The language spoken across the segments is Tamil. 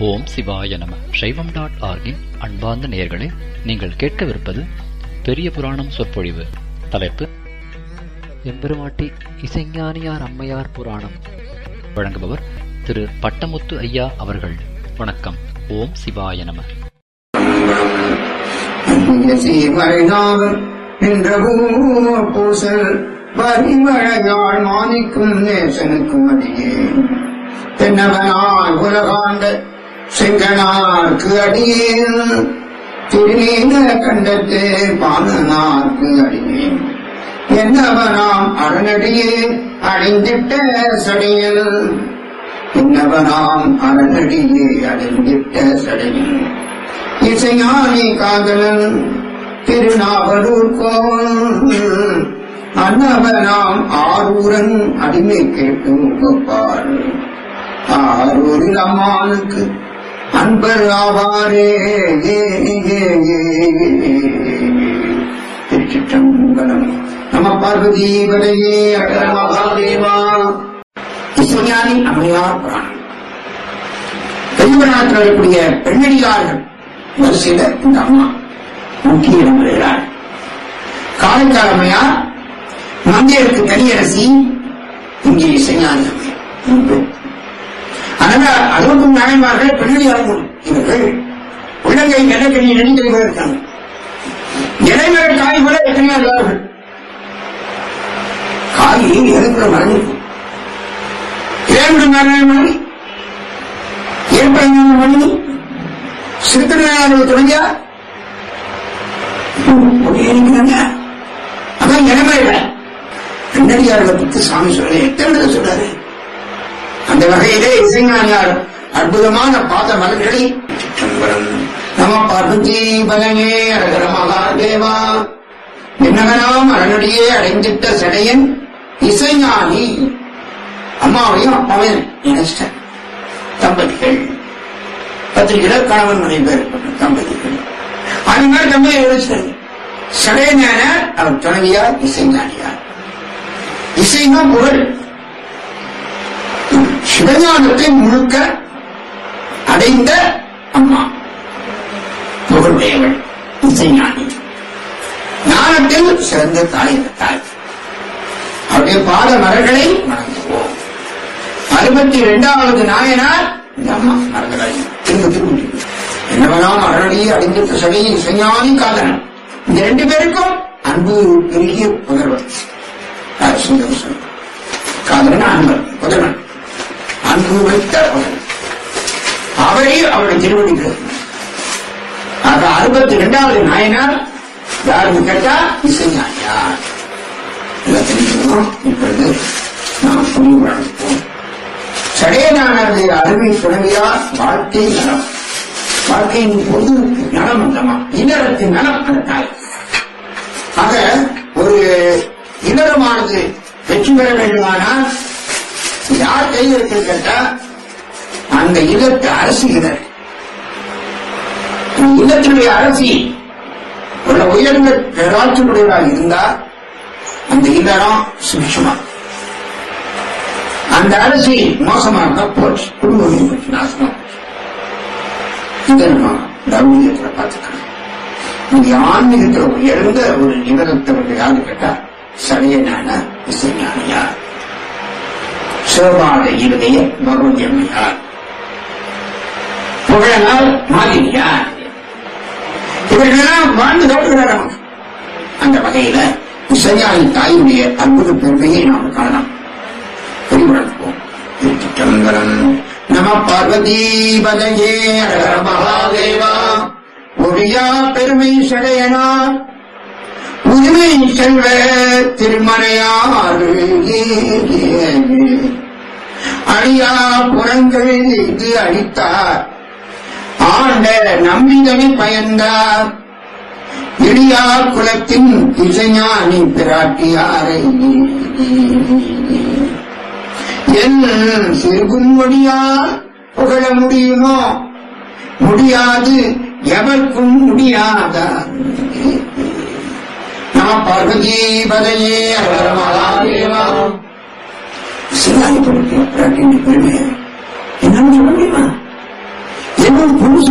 ஓம் சிவாய நம சைவம் டாட் ஆர்கின் அன்பார்ந்த நேயர்களே நீங்கள் கேட்கவிருப்பது பெரிய புராணம் சொற்பொழிவு தலைப்பு எம்பெருமாட்டி இசைஞானியார் அம்மையார் புராணம் வழங்குபவர் திரு பட்டமுத்து ஐயா அவர்கள் வணக்கம் ஓம் சிவாய நம மறைநாவர் என்ற பூசல் வரிமழையாள் மாணிக்கும் நேசனுக்கும் அடியே தென்னவனாய் உலகாண்ட செங்கனார்க்கு அடியேன் திருநீல கண்டத்து பாலனார்க்கு அடியேன் என்னவனாம் அரணடியே அடைந்திட்ட சடையல் என்னவனாம் அரணடியே அடைந்திட்ட சடையல் இசைஞானி காதலன் திருநாவலூர் கோவில் அன்னவனாம் ஆரூரன் அடிமை கேட்டும் கோப்பார் ஆரூரில் அம்மானுக்கு அன்பர் ஆவாரே திருச்சிற்றம்பலம் நம பார்வதி வரையே அகர மகாதேவா இசைஞானி அம்மையார் புராணம் பெரியவனாற்றில் இருக்கக்கூடிய பெண்ணடியார்கள் வரிசையில இந்த அம்மா முக்கிய இடம் வருகிறார் காலைக்காலமையார் மந்தியருக்கு தனியரசி இங்கே இசைஞானி அம்மையார் அதனால அறுபத்தும் நாயன்மார்கள் பெண்ணடியார்கள் இவர்கள் உள்ளங்கை நிலக்கணி நெடுங்கை இருக்காங்க இடைமர காய் கூட எத்தனையோ இல்லார்கள் காய் இருக்கிற மரணி இரண்டு மரணி ஏற்படுங்க மணி சிறுத்தனார்கள் தொடங்கியா அதான் இடமே இல்லை பின்னடியார்களை பற்றி சாமி சொல்ல எத்தனை சொல்றாரு அந்த வகையிலே இசைஞானியார் அற்புதமான பாத மலர்களை சிற்றம்பலம் நம பார்வதி பலனே அழகர மகாதேவா என்னவனாம் அரணடியே அடைந்திட்ட சடையன் இசைஞானி அம்மாவையும் அப்பாவையும் நினைச்சிட்டேன் தம்பதிகள் பத்திரிகையில கணவன் மனைவி பேர் தம்பதிகள் அது மாதிரி தம்பதி யோசிச்சாங்க சடையஞான அவர் துணைவியார் இசைஞானியார் இசைனா புகழ் சிவஞானத்தை முழுக்க அடைந்த அம்மா புகழுடையவள் இசைஞானி ஞானத்தில் சிறந்த தாய் தாய் அவருடைய பாத மரங்களை வணங்குவோம் அறுபத்தி இரண்டாவது நாயனார் இந்த அம்மா மரங்களை திரும்ப திரும்ப என்னவெல்லாம் அரணி அடைந்திருந்த சடையை இசைஞானி காதலன் இந்த ரெண்டு பேருக்கும் அன்பு பெருகிய புதல்வர் காதலன் அன்பர் புதல்வன் அன்பு வைத்த புதல்வன் அவரை அவருடைய திருவடிகள் ஆக அறுபத்தி இரண்டாவது நாயனார் யாருக்கு கேட்டா இசைஞானியார் தெரிஞ்சுக்கணும் இப்பொழுது நாம் புரிவு வழங்குவோம் சடையனானது அருமை துணைவியார் வாழ்க்கை நலம் வாழ்க்கையின் பொது நலம் அந்தமா இனரத்தின் நலம் அந்த தாய் ஆக ஒரு இனரமானது வெற்றி பெற வேண்டுமானால் யார் கையில் இருக்கு கேட்டா அந்த இல்லத்து அரசு இதழ் இல்லத்தினுடைய அரசி உள்ள உயர்ந்த பேராட்சியுடையவராக இருந்தா அந்த இல்லறம் சுபிட்சமா அந்த அரசி மோசமா இருந்தா போச்சு குடும்பம் போச்சு நாசமா போச்சு இதை நம்ம லௌகியத்துல பார்த்துக்கலாம் இங்க ஆன்மீகத்துல உயர்ந்த ஒரு நிகழத்தவர்கள் யாரு கேட்டா சடையனான இசைஞானியார் சிவபாத இருதய பகவதியம்மையார் புகழனால் மாதிரியார் இவர்களெல்லாம் வாழ்ந்து தோற்றுகிறார் அந்த வகையில இசைஞானி தாயுடைய அற்புத பெருமையை நாம் காணலாம் புரிவழப்போம் திருச்சிற்றம்பலம் நம பார்வதி பதையே அழகர மகாதேவா ஒழியா பெருமை சடையனா உரிமை செல்வ திருமலையாறு அழியா புறங்கள் இது அழித்தார் ஆண்ட நம்பிதனை பயந்தார் இடியா குலத்தின் இசைஞானி பிராட்டியாரை என் சிறுகுன்மொழியால் புகழ முடியுமோ முடியாது எவர்க்கும் முடியாத நம பார்வதி பதையே மகாதேவா சிவாய் பிராட்டியின் பெருமை என்ன முடியுமா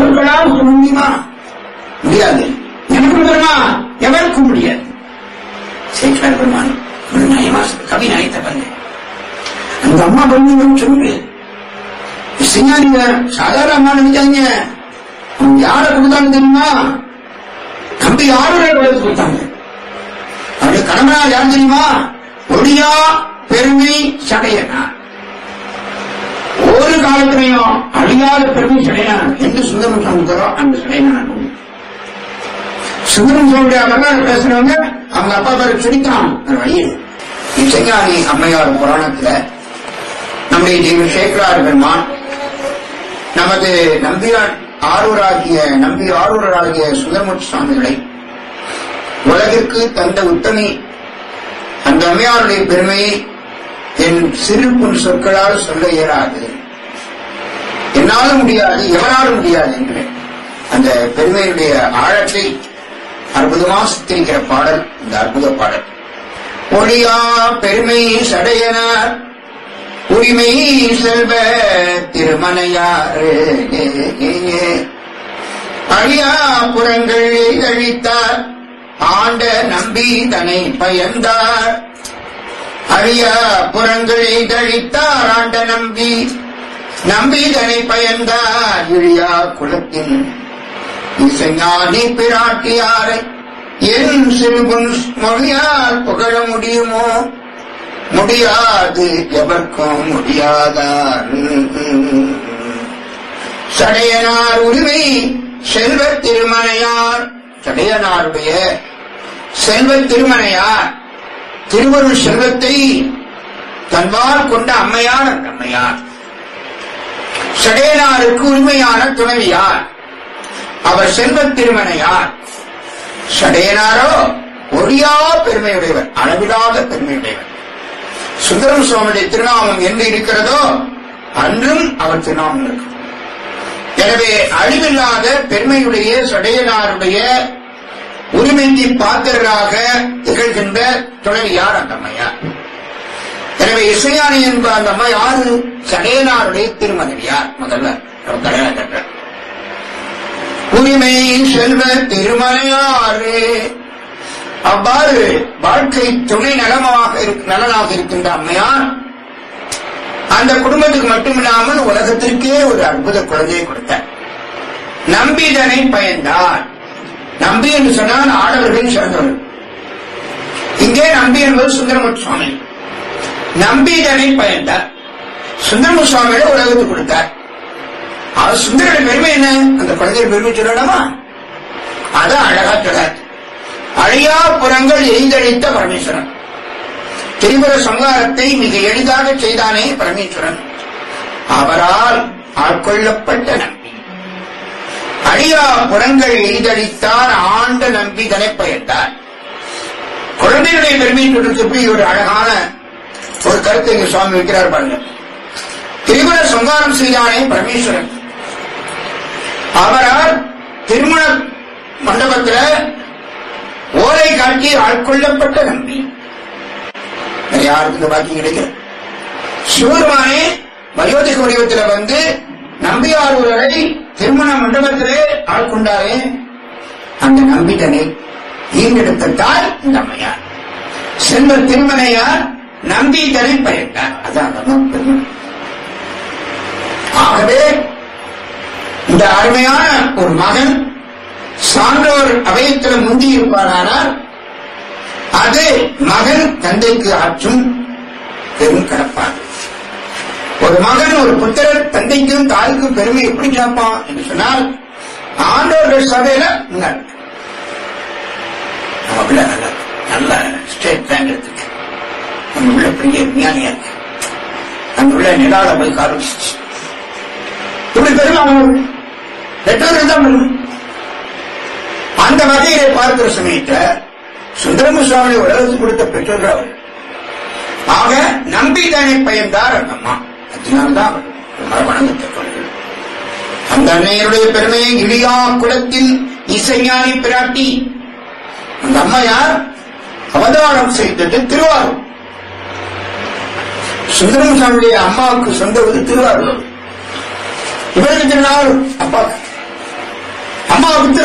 சொற்களால் சொல்ல முடியுமா முடியாது எனக்கு பெருமா எவருக்கும் முடியாது சேக்கலார் பெருமான் ஒரு நயமா கவி நயத்த பண்ணு அந்த அம்மா பண்ணு சொல்லு சிங்காரிங்க சாதாரண அம்மா நினைச்சாங்க அவங்க யார கொடுத்தாங்க தெரியுமா தம்பி ஆறுரை வளர்த்து கொடுத்தாங்க அவருடைய கடமையார் யார் தெரியுமா ஒடியா பெருமை சடையனார் ஒரு காலத்திலையும் அழியாத பெருமை சடையனார் என்று சுந்தரம் சமுதரோ அந்த சடையனார் சுந்தரம் சமுடைய வரலாறு பேசுறவங்க அவங்க அப்பா பேர் சுடித்தான் வழியில் இசைஞானி அம்மையார் புராணத்துல நம்முடைய தெய்வ சேக்கரார் பெருமான் நமது நம்பியார் ஆரூராகிய நம்பி ஆரூராகிய சுந்தரமுத்து சுவாமிகளை உலகிற்கு தந்த உத்தமி அந்த அம்மையாருடைய பெருமையை என் சிறு பொன் சொற்களால் சொல்ல இயலாது என்னாலும் முடியாது எவனாலும் முடியாது என்று அந்த பெருமையுடைய ஆழத்தை அற்புதமா சித்தரிக்கிற பாடல் இந்த அற்புத பாடல் ஒளியா பெருமை சடையனார் உரிமை செல்வ திருமணையாறு அழியா புறங்கள் கழித்தார் ஆண்ட நம்பி தனை பயந்தார் அழியா புறங்களை தழித்தார் ஆண்ட நம்பி நம்பி தனை பயந்தார் இழியா குலத்தின் இசைஞானி பிராட்டியாரை என் சிறுபுன் மொழியால் புகழ முடியுமோ முடியாது எவர்க்கும் முடியாதார் சடையனார் உரிமை செல்வ திருமணையார் சடையனாருடைய செல்வ திருமணையார் திருவருள் செல்வத்தை தன்பால் கொண்ட அம்மையார் அந்த அம்மையார் சடையனாருக்கு உரிமையான துணைவியார் அவர் செல்வ திருமணையார் சடையனாரோ ஒழியா பெருமையுடையவர் அளவிலாத பெருமையுடையவர் சுந்தரம் சுவாமியுடைய திருநாமம் என்று இருக்கிறதோ அன்றும் அவர் திருநாமம் இருக்கும் எனவே அழிவில்லாத பெருமையுடைய சடையனாருடைய உரிமைக்கு பாத்திரராக திகழ்கின்ற துணைவியார் அந்த அம்மையார் எனவே இசையானி என்ப அந்த அம்மா யாரு சடையனாருடைய திருமகவியார் முதல்ல அவர் கல்யாணம் கற்ற உரிமை செல்வ திருமலையாறு அவ்வாறு வாழ்க்கை துணை நலமாக இருக்க- நலனாக இருக்கின்ற அம்மையார் அந்த குடும்பத்துக்கு மட்டுமில்லாமல் உலகத்திற்கே ஒரு அற்புத குழந்தையை கொடுத்தார் நம்பிதனை பயந்தார் நம்பி என்று சொன்னால் ஆடவர்கள் சிறந்தவர்கள் இங்கே நம்பி என்பது சுந்தரமுத்து சுவாமி நம்பிதனை பயந்தார் சுந்தரமுத்து சுவாமியோட உலகத்துக்கு கொடுத்தார் அவர் சுந்தரோட பெருமை என்ன அந்த குழந்தைய பெருமை சொல்லலாமா அதான் அழகா சொல்றார் அழியா புறங்கள் எய்தழித்த பரமேஸ்வரன் திரிபுர சங்காரத்தை மிக எளிதாக செய்தானே பரமேஸ்வரன் அவரால் ஆட்கொள்ளப்பட்ட நம்பி அழியா புறங்கள் எய்தழித்தார் ஆண்ட நம்பி தனை பயந்தார் குழந்தைகளுடைய பெருமை சொல்றதுக்கு ஒரு அழகான ஒரு கருத்தை இங்க சுவாமி வைக்கிறார் பாருங்க திரிபுர சங்காரம் செய்தானே பரமேஸ்வரன் அவரால் திருமண மண்டபத்தில் ஓலை காட்டி ஆட்கொள்ளப்பட்ட நம்பி வேற யாருக்கு இந்த பாக்கியம் கிடைக்கல சிவருமானே வயோதிக வடிவத்தில் வந்து நம்பியாரூரரை திருமண மண்டபத்திலே ஆட்கொண்டாரே அந்த நம்பிதனை ஈண்டெடுத்த தாய் இந்த அம்மையார் செல்வ திருமணையார் நம்பிதனை பயந்தார் அதான் ரொம்ப பெருமை. ஆகவே இந்த அருமையான ஒரு மகன் சான்றோர் அவையத்தில் முந்தி இருப்பாரானால் அது மகன் தந்தைக்கு ஆற்றும் பெரும் கடப்பாடு ஒரு மகன் ஒரு புத்திரர் தந்தைக்கும் தாய்க்கும் பெருமை எப்படி கேட்பான் என்று சொன்னால் ஆண்டோர்கள் சபையில முன்னாடி நம்ம பிள்ளை நல்ல நல்ல ஸ்டேட் ரேங்க் எடுத்துருக்கு நம்ம உள்ள பெரிய விஞ்ஞானியா இருக்கு நம்ம உள்ள நிலால போய் கால் வச்சிச்சு இப்படி பெருமை அவங்க பெற்றோர்கள் தான் பெருமை அந்த வகையிலே பார்க்கிற சமயத்துல சுந்தரம சுவாமி உலகத்துக்கு கொடுத்த பெற்றோர்கள் அவர் ஆக நம்பிதானே பயந்தார் அந்த அம்மா அதனால்தான் அவர் மரபணங்கு பெற்றோர்கள் அந்த அன்னையருடைய பெருமையை இழியா குலத்தின் இசைஞானி பிராட்டி அந்த அம்மையார் அவதாரம் செய்தது திருவாரூர் சுந்தரம் சுவாமியுடைய அம்மாவுக்கு சொந்த ஊர் திருவாரூர் இவருக்கு திருநாள் அப்பா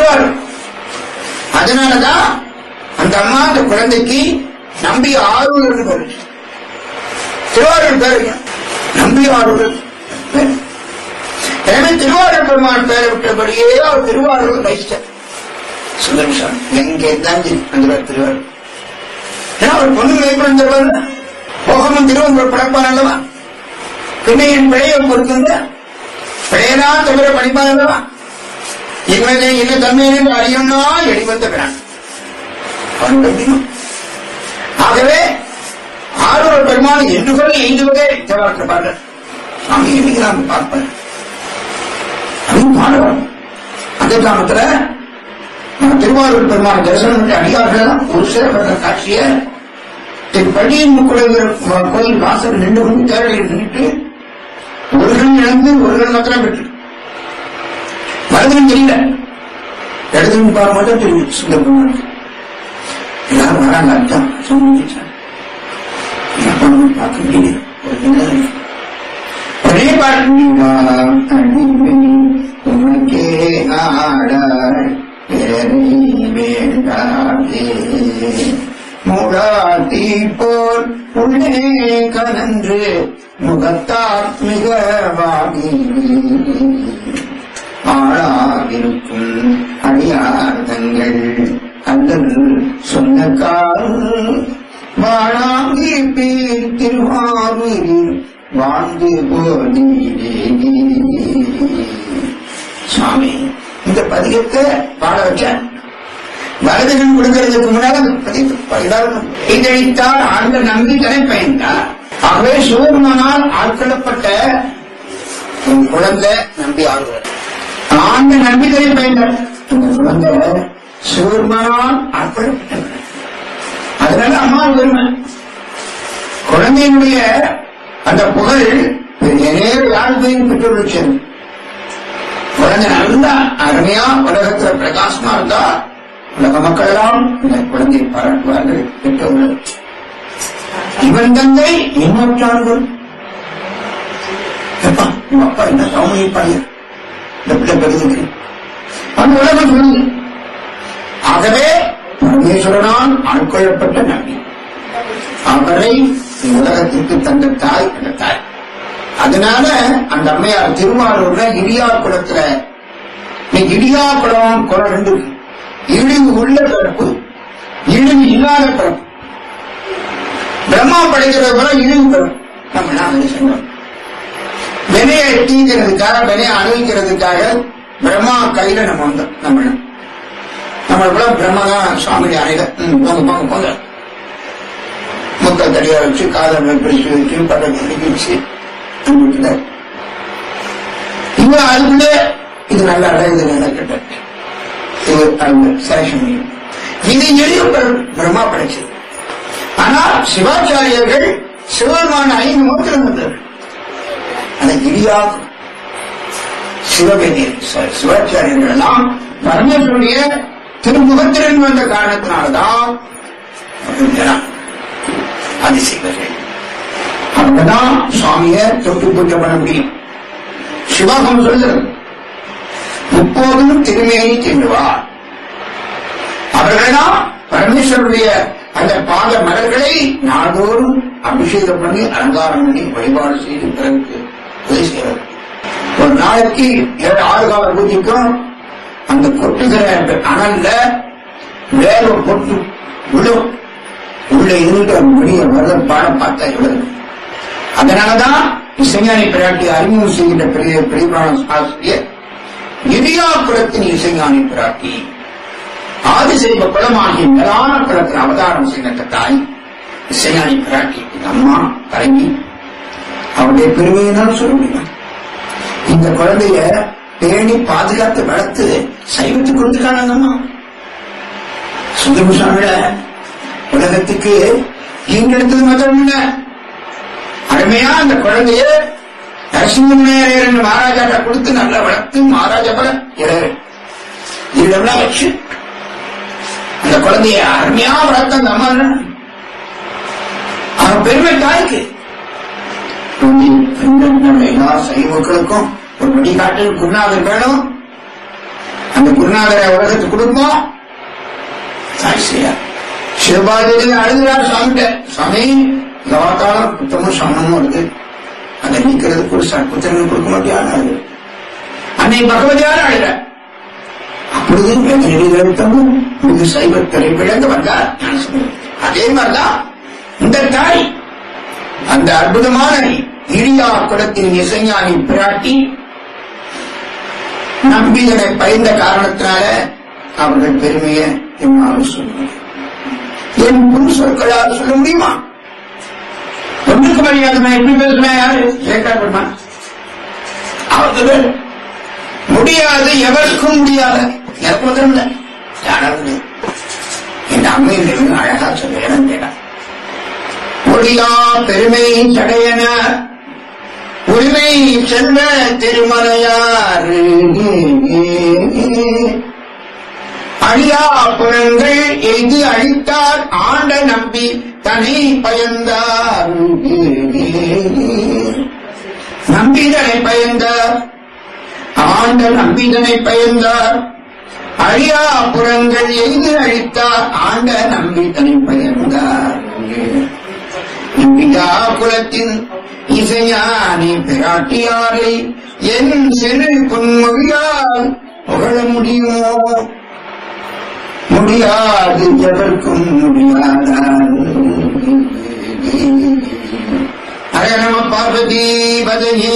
திருவாரூர் அதனாலதான் அந்த அம்மா அந்த குழந்தைக்கு நம்பி ஆரூர் பேரு திருவாரூர் பேரு நம்பி ஆரூர் பேரு எனவே திருவாரூர் பெருமாள் பேரை விட்டபடியே அவர் திருவாரூர் வைஷ்டர் சுந்தரசாமி எங்கே தான் அந்த திருவாரூர் ஏன்னா அவர் பொண்ணு மேற்கொண்டவர் போகமும் திருவம்பூர் படைப்பார் அல்லவா பின்னையின் பிழையை பொறுத்துங்க பிழையனா தவிர படிப்பார் அல்லவா இன்மையை என்ன தன்மையிலும் அறியும்னா எளிவந்த பிரான் ஆகவே ஆறுவர் பெருமான் என்று சொல்லி எய்துவதே தேவாற்ற சாமி இன்னைக்கு நாம் பார்ப்பேன் அதுவும் பாடுவோம் அந்த கிராமத்துல நம்ம திருவாரூர் பெருமாள் தரிசனம் பண்ணி அடியார்கள் ஒரு சிறப்பட்ட காட்சிய என் பள்ளியின் முக்குழல் கோயில் வாசல் நின்று கொண்டு தேவையில் நின்றுட்டு ஒரு கண் இழந்து ஒரு கண் மாத்திரம் பெற்று வலதுன்னு தெரியல இடதுன்னு பார்க்க மட்டும் தெரியும் சுந்தர பெருமாள் எல்லாரும் வராங்க அர்த்தம் சொன்னாங்க பார்க்க முடியல ஒரு நிலை ஒரே பாட்டு உனக்கே ஆடாய் வேண்டாதே முடாத்தி போல் உள்ளே கலன்று முகத்தால் மிக வாங்கி ஆளாவிருக்கும் அடியார்தங்கள் அல்லல் சொன்னக்கால் வாழாங்கி பேர் திருவாரூரில் வாழ்ந்து போதீரே சுவாமி இந்த பதிகத்தை பாட வச்சேன் வலதுகள் கொடுக்கிறதுக்கு முன்னால அந்த பதிகத்தை எல்லாரும் இதழித்தால் ஆண்ட நம்பி தலை பயந்தார் ஆகவே சிவபெருமானால் ஆட்கொள்ளப்பட்ட உன் குழந்தை நம்பி ஆடுவார் ஆண்ட நம்பி தலை பயந்தார் இந்த குழந்தை சிவபெருமானால் ஆட்கொள்ளப்பட்டவர் அதனால அம்மா பெருமை குழந்தையினுடைய அந்த புகழ் நேரம் யாருக்கையும் பெற்றுள்ள சேர்ந்து குழந்தை நல்லா அருமையா உலகத்துல பிரகாசமா இருந்தா உலக மக்கள் எல்லாம் இந்த குழந்தையை பாராட்டுவார்கள் பெற்றவர்கள் இவன் தந்தை இன்னொற்றார்கள் எப்பா உங்க அப்பா என்ன சௌமியை பையன் இந்த பிள்ளை பெறுதுக்கு அந்த உலகம் சொல்லுது ஆகவே பரமேஸ்வரனால் ஆட்கொள்ளப்பட்ட நம்பி அவரை உலகத்திற்கு தந்த தாய் அந்த தாய் அதனால அந்த அம்மையார் திருவாரூர்ல இடியா குளத்துல நீ இடியா குளம் குளம் ரெண்டு இருக்கு. இழிவு உள்ள பிறப்பு இழிவு இல்லாத பிறப்பு பிரம்மா படைக்கிறது போல இழிவு பிறப்பு நம்ம எல்லாம் வந்து சொன்னோம் வினையை தீங்கிறதுக்காக வினையை அணிவிக்கிறதுக்காக பிரம்மா கையில நம்ம வந்தோம் நம்ம நம்மளுக்குள்ள பிரம்மா தான் சுவாமி அணைக ம், போங்க போங்க போங்க முக்க தடியா வச்சு காதல் பிடிச்சு வச்சு பட்டத்தை வச்சு அனுப்பிட்டு இவன் அதுக்குள்ள இது நல்லா அடையுது நல்லா கெட்ட இது அவங்க சேஷன் இது எளிய பிரம்மா படைச்சது ஆனா சிவாச்சாரியர்கள் சிவபெருமான ஐந்து மூத்திரம் வந்தவர்கள் அதை இடியாக்கும் சிவபெரிய சிவாச்சாரியர்கள் எல்லாம் பரமேஸ்வருடைய திருமுகத்திறன் வந்த காரணத்தினால்தான் அவர்கள் ஜனம் அதிசயவர்கள் அவங்கதான் சுவாமிய தொட்டு பூஜை பண்ண முடியும் சிவாகம் சொல்லுறது முப்போதும் திருமேனி தின்னுவார் அவர்கள்தான் பரமேஸ்வருடைய அந்த பாத மலர்களை நாள்தோறும் அபிஷேகம் பண்ணி அலங்காரம் பண்ணி வழிபாடு செய்து பிறகு உதவி செய்வார் ஒரு நாளைக்கு ஏழு ஆறு கால பூஜைக்கும் அந்த கொட்டுகிற அந்த அனல்ல வேற ஒரு பொட்டு விழும் உள்ள இருந்துட்டு அந்த மணியை வரத பாடம் பார்த்தா எவ்வளவு அதனாலதான் இசைஞானி பிராட்டி அறிமுகம் செய்கின்ற பெரிய பெரியபுராண ஆசிரியர் இடியாபுரத்தின் இசைஞானி பிராட்டி ஆதிசைவ குலமாகிய மேலான குலத்தில் அவதாரம் செய்கின்ற தாய் இசைஞானி பிராட்டி இந்த அம்மா தலைவி அவருடைய பெருமையினால் சொல்ல முடியும் இந்த குழந்தைய பேணி பாதுகாத்து வளர்த்து சைவத்துக்கு கொடுத்துட்டாங்க அம்மா சுந்தரமுசாமில உலகத்துக்கு ஈங்கெடுத்தது மாத்திரம் இல்ல அருமையா அந்த குழந்தைய நரசிம்மநேயர் என்று மகாராஜாட்ட கொடுத்து நல்லா வளர்த்து மகாராஜா பல இளையர் இதெல்லாம் வச்சு அந்த குழந்தைய அருமையா வளர்த்த அந்த அம்மா என்ன? அவன் பெருமை தாய்க்கு எல்லா சைவ மக்களுக்கும் ஒரு வழிகாட்டு குருநாதர் வேணும் அந்த குருநாதரை உலகத்துக்கு கொடுப்போம் தாய் செய்யார் சிவபாரதி அழுகிறார் சாமிட்ட சாமி லவாத்தாலும் குத்தமும் சமமும் வருது அதை நீக்கிறதுக்கு ஒரு புத்திரங்கள் கொடுக்க மாட்டியான அன்னை பகவதியார் அழுற அப்பொழுது வேதனைகளுக்கும் இது சைவத்திரை விளங்க வந்தார் ஞானசம்பந்தர். அதே மாதிரிதான் இந்த தாய் அந்த அற்புதமான இரியா குலத்தின் இசைஞானி பிராட்டி நம்பிதனை பயந்த காரணத்தினால அவர்கள் பெருமையை என்னால் சொல்ல முடியும் என் புது சொற்களால் சொல்ல முடியுமா ஒன்றுக்கு மரியாதை நான் எப்படி பேசுறேன் யாரு சேகர் பெருமான் அவர்கள் முடியாது எவருக்கும் முடியாது எனக்கு மட்டும் இல்லை யாராவது என் அம்மையில் அழகா சொல்லுகிறேன் கேட்டா முடியா பெருமை சடையன உரிமை செல்வ திருமலையார் அழியா புறங்கள் எய்து அழித்தார் ஆண்ட நம்பி தனி பயந்தார் நம்பிதனை பயந்தார் ஆண்ட நம்பிதனை பயந்தார் அழியா புறங்கள் எய்து அழித்தார் ஆண்ட நம்பிதனை பயந்தார் நம்பியா குலத்தின் இசையானி பிராட்டியாரை என் சிறு பொன்மொழியால் புகழ முடியுமோ முடியாது எதற்கும் முடியாதார் ஹரே நம பார்வதி பதனி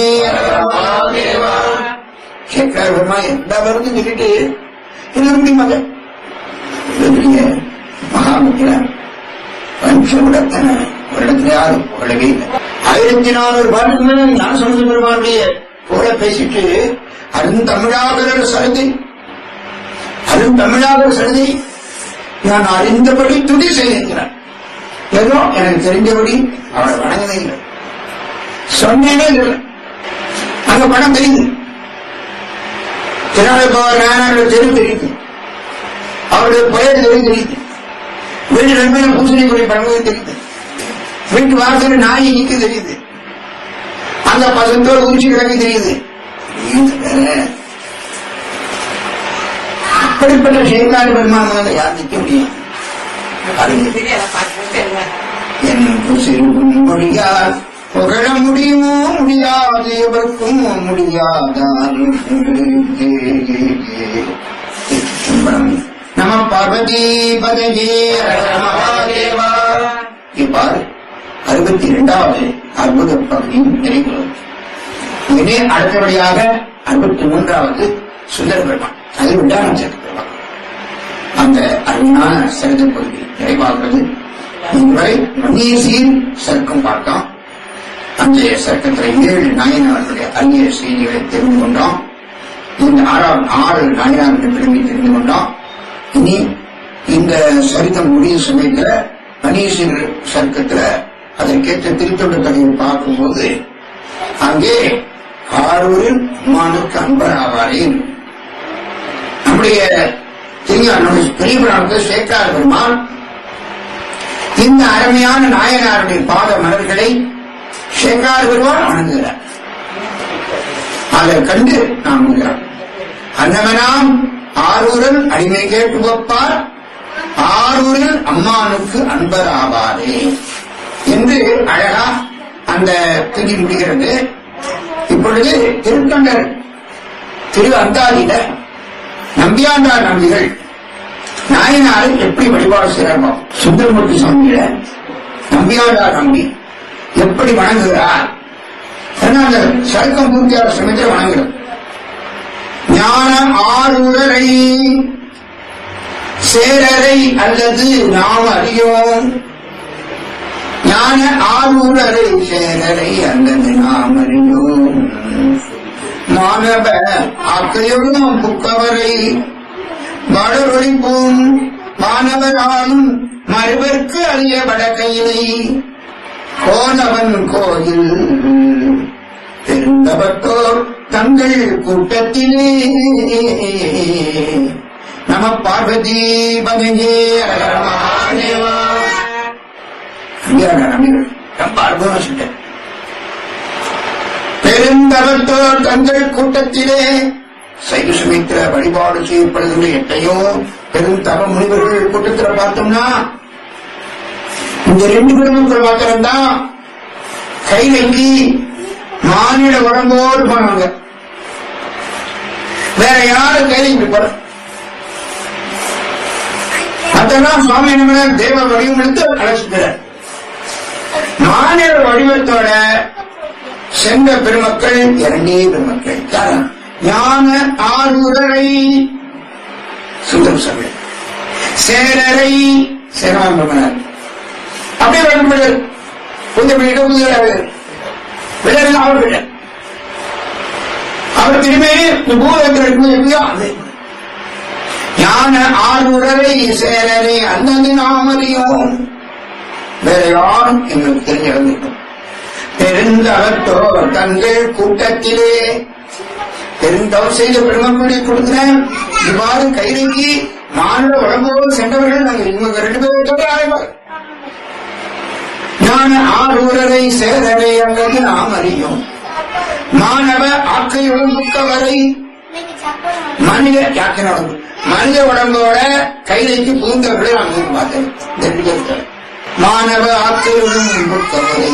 கேட்காருமா எந்த வருது சொல்லிட்டு என்ன முடியுமாங்க மகாமுக்கிறார் பஞ்சகுடத்தன ஒரு இடத்துல யாரும் புகழவே இல்லை ஆயிரத்தி நானூறு பாட்டுக்கு மேல ஞான சமுதிர பெருமானுடைய புகழ பேசிட்டு அருந்தமிழாகர சரதி அருந்தமிழாகர சரதி நான் அறிந்தபடி துதி செய்திருக்கிறான் ஏதோ எனக்கு தெரிஞ்சபடி அவளை வணங்கவே இல்லை சொன்னேனே இல்லை அங்க பணம் தெரியுது திருநாள் நாயனாரோட தெரு தெரியுது அவருடைய பெயர் தெரு தெரியுது வீட்டு ரெண்டு பூசணி கொடி பழங்குது தெரியுது வீட்டு வாசல் நாய் நிக்க தெரியுது அந்த பசத்தோடு உரிச்சு கிடக்கு தெரியுது இது வேற. அப்படிப்பட்ட சேகாரி பெருமாள் யார் நிக்க முடியும் அது என் குசிறும் மொழியால் புகழ முடியுமோ முடியாது எவருக்கும் முடியாதார் நம பார்வதி பதஜே மகாதேவா இவ்வாறு அறுபத்தி இரண்டாவது அற்புத பகுதியும் நிறைவுள்ளது இனி அடுத்தபடியாக அறுபத்தி மூன்றாவது சுந்தர பெருமான் அது விண்டான சேர்க்க பெருமான் அந்த அருமையான சரித பகுதி நிறைவாகிறது இதுவரை மணியசீர் சர்க்கம் பார்த்தோம் அந்த சர்க்கத்தில் ஏழு நாயனார்களுடைய அரிய செய்திகளை தெரிந்து கொண்டோம் இந்த ஆறாம் ஆறு நாயனாருடைய பெருமை தெரிந்து கொண்டோம் இனி இந்த சரிதம் முடியும் சமயத்துல மணியசீர் சர்க்கத்துல அதற்கேற்ற திருத்தொண்டு தொகையை பார்க்கும்போது அங்கே ஆரூரில் அம்மானுக்கு அன்பர் ஆவாரேன் நம்முடைய தெரியும் நம்முடைய பெரிய பிராணத்தில் சேக்கார் பெருமான் இந்த அருமையான நாயனாருடைய பாத மலர்களை சேக்கார் பெருமான் வணங்குகிறார் அதை கண்டு நாம் இருக்கிறோம் அன்னவனாம் ஆரூரில் அடிமை கேட்டு வைப்பார் ஆரூரில் அம்மானுக்கு அன்பர் ஆவாரே என்று அழகா அந்த திதி முடிகிறது இப்பொழுது திருத்தொண்டர் திரு அந்தாதியில நம்பியாண்டார் நம்பிகள் நாயனாரை எப்படி வழிபாடு செய்யறாரோ சுந்தரமூர்த்தி சுவாமியில நம்பியாண்டார் நம்பி எப்படி வணங்குகிறார் ஏன்னா அந்த சருக்கம் பூர்த்தியார் சமயத்தில் வணங்குகிறோம் ஞான ஆறுதலை சேரரை அல்லது நாம் அறியோம் ஞான ஆரூரரை சேரரை அல்லது நாம் அறியோம் மாணவ ஆக்கையுடன் புக்கவரை வடொழிப்போம் மாணவராலும் மறுவர்க்கு அறிய வடக்கையினை கோனவன் கோயில் பெருந்தவத்தோர் தங்கள் கூட்டத்திலே நம பார்வதி பதங்கே அகரமாதேவா நம்பிகள் ரொம்ப அற்புதம் சொல்லிட்டேன் பெருந்தவத்தோர் தங்கள் கூட்டத்திலே சைவ சமயத்துல வழிபாடு செய்யப்படுகின்ற எத்தனையோ பெரும் தவ முனிவர்கள் கூட்டத்தில் பார்த்தோம்னா இந்த ரெண்டு குடும்பங்கள் மாத்திரம்தான் கைலங்கி மானிட உடம்போடு போனாங்க வேற யாரும் கைலங்கி போல அதெல்லாம் சுவாமி என்ன தேவ வடிவம் எடுத்து அழைச்சிக்கிறார் மாநில வடிவத்தோட சென்ற பெருமக்கள் இரண்டே பெருமக்கள் யாரா? ஞான ஆறுதலை சுந்தரம் சபை சேரரை சேரவான் பெருமனார் அப்படியே வழங்கப்படுகிறது கொஞ்சம் இடவுகிறார் விடல் அவர் விட அவர் திரும்பி பூதத்திற்கு எப்படியோ அது ஞான ஆறுதலை சேரரை அந்தது நாமறியோம் வேற யாரும் எங்களுக்கு தெரிஞ்சிருந்திருக்கும் பெருந்தவத்தோர் தங்கள் கூட்டத்திலே பெருந்தவர் செய்த பெருமக்களுடைய கொடுக்கிறேன் இவ்வாறு கைதுக்கு மாநில உடம்போடு சென்றவர்கள் நாங்கள் இவங்க ரெண்டு பேரும் தவிர ஆய்வார் ஞான ஆரூரரை சேரரை அல்லது நாம் அறியோம் மாணவ ஆக்கையுடன் புக்கவரை மனித யாக்கின உடம்பு மனித உடம்போட கைதைக்கு புகுந்தவர்களை நான் வந்து பார்த்தேன் இந்த ரெண்டு பேருக்கு. மாணவ ஆக்கையுடன் புக்கவரை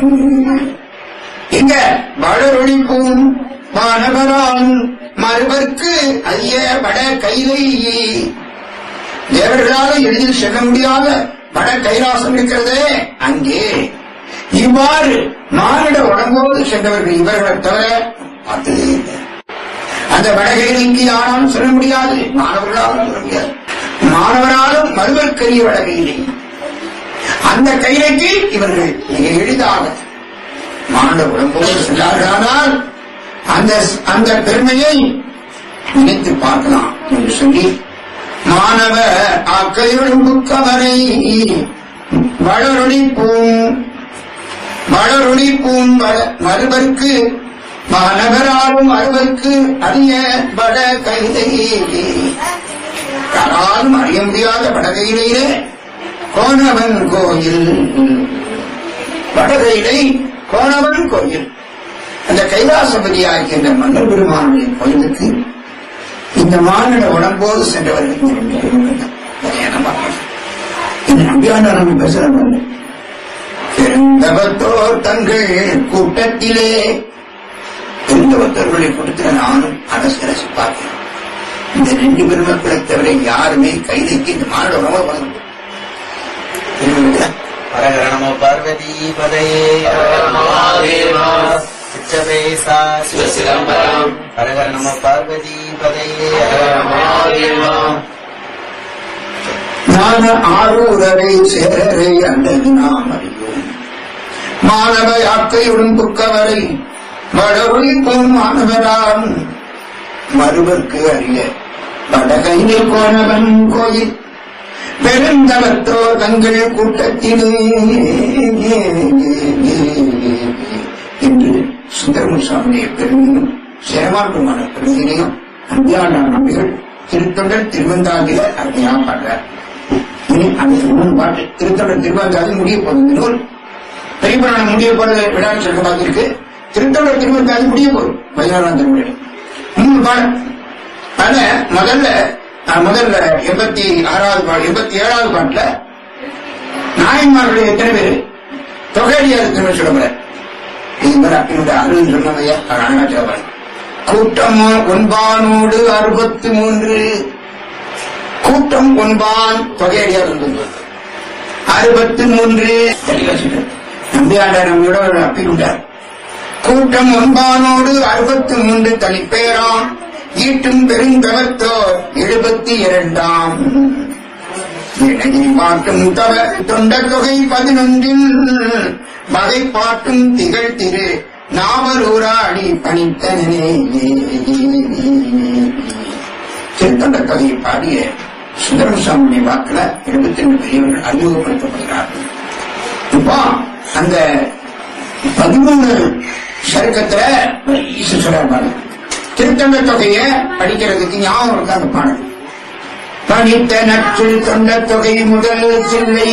இங்க வளரொழிப்பும் மாணவரான் மறுவர்க்கு ஐய வட கைலை தேவர்களால எளிதில் செல்ல முடியாத வட கைலாசம் இருக்கிறதே அங்கே இவ்வாறு மானிட உடம்போடு சென்றவர்கள் இவர்களை தவிர பார்த்ததே இல்லை அந்த வடகையிலைக்கு யாராலும் சொல்ல முடியாது மாணவர்களாலும் சொல்ல முடியாது மாணவராலும் மறுவர்க்கரிய வடகையிலை அந்த கைலைக்கு இவர்கள் மிக எளிதாக மாநில உடம்போடு சென்றார்களானால் அந்த அந்த பெருமையை நினைத்து பார்க்கலாம் என்று சொல்லி மாணவ ஆக்கையுடன் புக்கவரை வளரொளி பூம் வளரொளி பூம் வள- மறுவர்க்கு மாணவராலும் அறுவர்க்கு அறிய வட கைதை யாராலும் அறிய முடியாத வடகையிலே கோணவன் கோயில் வடகையிலை கோணவன் கோயில் அந்த கைலாசபதி ஆகின்ற மன்னர் பெருமானுடைய கோயிலுக்கு இந்த மாநில உடம்போடு சென்றவர்கள் இரண்டு பெருமக்கள் தான். கல்யாணம் பார்க்கணும். இந்த நம்பியாண்டாரம் பேசுறாங்க பெருந்தவத்தோர் தங்கள் கூட்டத்திலே பெருந்தவத்தோர்களை கொடுத்த நானும் அரசு அரசு பார்க்கிறேன் இந்த ரெண்டு பெருமக்களை தவிர யாருமே கைதைக்கு இந்த மாநில உணவு வழங்க ஹரஹர நம பார்வதி பதையே சிச்சபே சா சிவசிதம்பரம். ஹரஹர நம பார்வதி பதையே ஞான ஆரூரரை சேரரை அல்லது நாம் அறியோம் மாணவ யாக்கையுடன் புக்கவரை வடஒழிக்கும் மாணவராம் மறுவர்க்கு அறிய வடகையிலே கோணவன் கோயில் பெருந்தவத்தோர் தங்கள் கூட்டத்திலே என்று சுந்தரமுசாமியை பெரும் சேவாட்டுமான பெருதினையும் அஞ்ஞான நம்பிகள் திருத்தொண்டர் திருவந்தாதில அருமையா பாடுறார் இனி அந்த மூணு பாட்டு திருத்தொண்டர் திருவந்தாதி முடிய போகுது இந்த நூல் பெரியபுராணம் முடிய போறது விழாவில் சொல்ல பார்த்திருக்கு திருத்தொண்டர் திருவந்தாதி முடிய போகுது பதினாறாம் திருமுறை மூணு பாடம் அதுல முதல்ல நான் முதல்ல எண்பத்தி ஆறாவது பாட்டு எண்பத்தி ஏழாவது பாட்டுல நாயன்மார்களுடைய எத்தனை பேர் தொகையடியா இருக்குன்னு சொல்ல போறேன் இந்த அருள் சொன்னதையா அருணாச்சலம் கூட்டம் ஒன்பானோடு அறுபத்தி மூன்று கூட்டம் ஒன்பான் தொகையடியா இருந்தது அறுபத்தி மூன்று நம்பியாண்டார் நம்மளோட ஒரு அப்பீல் உண்டார் கூட்டம் ஒன்பானோடு அறுபத்தி மூன்று தனிப்பேராம் ஈட்டும் பெருந்தவத்தோர் எழுபத்தி இரண்டாம் இணையை பாட்டும் தவ தொண்டர் தொகை பதினொன்றில் வகை பாட்டும் திகழ் திரு நாவலூராடி பணித்தனே திருத்தொண்ட தொகையை பாடிய சுந்தரசாமி வாக்குல எழுபத்தி ரெண்டு பெரியவர்கள் அறிமுகப்படுத்தப்படுகிறார்கள் இப்போ அந்த பதிமூணு சருக்கத்துல ஈஸ்வர சொல்றாரு பாருங்க. திருத்தொண்ட தொகையை படிக்கிறதுக்கு ஞாபகம் இருக்கா அந்த பாடல் பணித்த நற்றில் தொண்ட தொகை முதல் சில்லை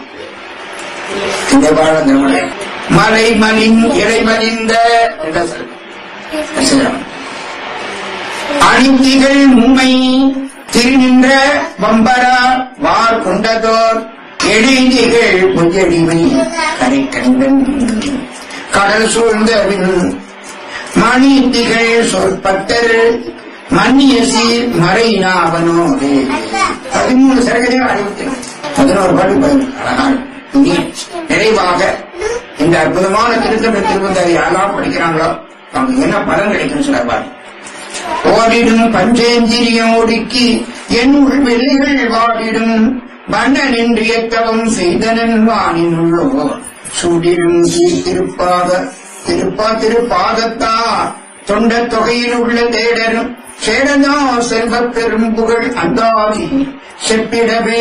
இந்த பாடல் நம்முடைய மலை மலின் இறை மலிந்த என்ற சருக்கம். அணிந்திகள் மும்மை திருநின்ற வம்பரா வார் கொண்டதோர் இணைந்திகள் புஞ்சடிமை கரை கண்டன் கடல் சூழ்ந்தவின் மணித்திகள் சொற்பட்டர் மன்னிய சீர் மறைநாவனோடு பதிமூணு சரகதையும் அறிவித்தனர் பதினோரு பாட்டு பதினொரு அழகான இங்கே நிறைவாக இந்த அற்புதமான திருத்தமிழ் திருவந்தாரி யாரெல்லாம் படிக்கிறாங்களோ அவங்க என்ன பலன் கிடைக்கும் சொல்லுவார் ஓடிடும் பஞ்சேந்திரியம் ஒடுக்கி என் உள் வெள்ளிகள் வாடிடும் வண்ணன் என்று எத்தவம் செய்தனன் வானின் உள்ளோ சூடிடும் திருப்பாத திருப்பா திருப்பாதத்தா தொண்ட தொகையில் உள்ள தேடரும் சேடனோ செல்வ பெரும் புகழ் அந்தாதி செப்பிடவே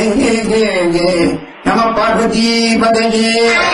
நம பார்வதி பதையே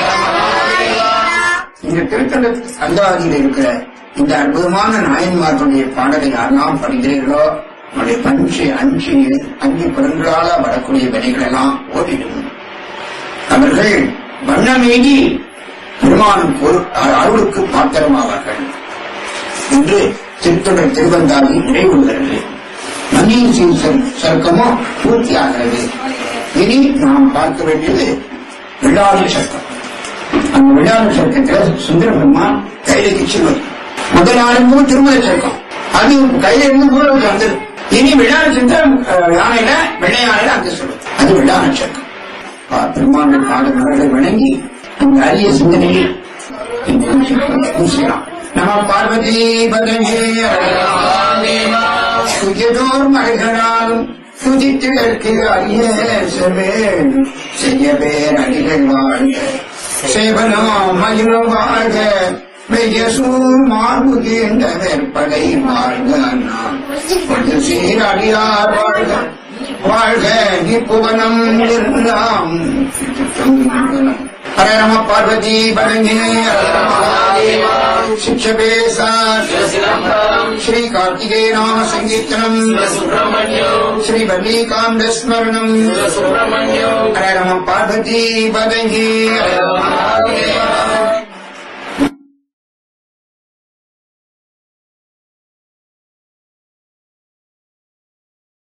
இந்த திருத்தல அந்தாதியில் இருக்கிற இந்த அற்புதமான நாயன்மார்களுடைய பாடலை யாரெல்லாம் படிக்கிறீர்களோ அவருடைய பஞ்சு அஞ்சு அஞ்சு புறங்களால வரக்கூடிய வினைகள் எல்லாம் ஓடிடும் அவர்கள் வண்ணமேகி பெருமானும் பொரு- அருளுக்கு பாத்திரமாவார்கள் என்று திருத்தொடர் திருவந்தாதி நிறைவுகிறது மன்னியின் சர்க்கமோ பூர்த்தியாகிறது இனி நாம் பார்க்க வேண்டியது விழாவி சர்க்கம் அந்த விழாவி சர்க்கத்துல சுந்தர பெருமான் கைலைக்கு செல்வது முதல் நாளுக்கு திருமலை சர்க்கம் அது கையில இருந்து ஊழலுக்கு வந்தது இனி விழாவி சர்க்கம் அஹ், யானையில வெள்ளை யானையில அங்க சொல்லுது அது விழாவி சர்க்கம் பா- பெருமானுடைய பாடல்களை வணங்கி அந்த அரிய சிந்தனையை பூசிக்கலாம் நம பார்வதி பதங்கே சுஜதோர் மலைகளாலும் சுதித்திடற்கு அரிய செவ்வேன் செய்ய பேர் அடிகள் வாழ்க சேவனோ மயிலும் வாழ்க மெய்யசூர் மார்புகின்ற வெற்படை வாழ்க நாம் கொஞ்சம் சீரடியார் வாழ்க வாழ்க நிப்புவனம் எல்லாம் ஹர நம பார்வதி பரங்கே शिक्षपेशा श्री कार्तिकेय नाम संकीर्तनम् श्री वल्लीकान्त स्मरणम् हरे नम पार्वती पदये